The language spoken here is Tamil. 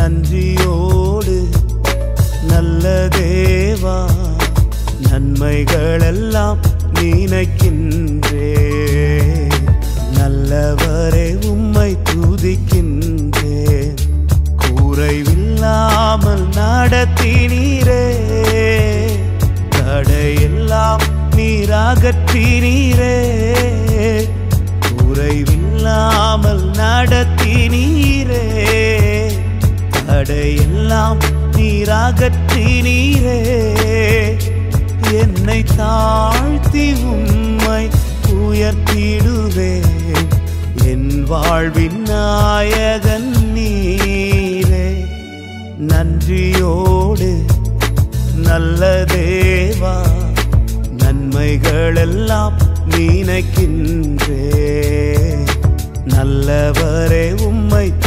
நன்றியோடு நல்ல தேவா நன்மைகளெல்லாம் நினைக்கின்றே நல்லவரே உம்மை துதிக்கின்றேன் குறைவில்லாமல் நடத்தினீரே தடையெல்லாம் நீராகற்றினீரே குறைவில்லாமல் நடத்தினீரே தடையெல்லாம் நீராகற்றினீரே என்னை தாழ்த்தி உம்மை உயர்த்திடுவேன் என் வாழ்வின் நாயகன் நீரே நன்றியோடு நல்ல தேவா நன்மைகளெல்லாம் நினைக்கின்றே நல்லவரே உம்மை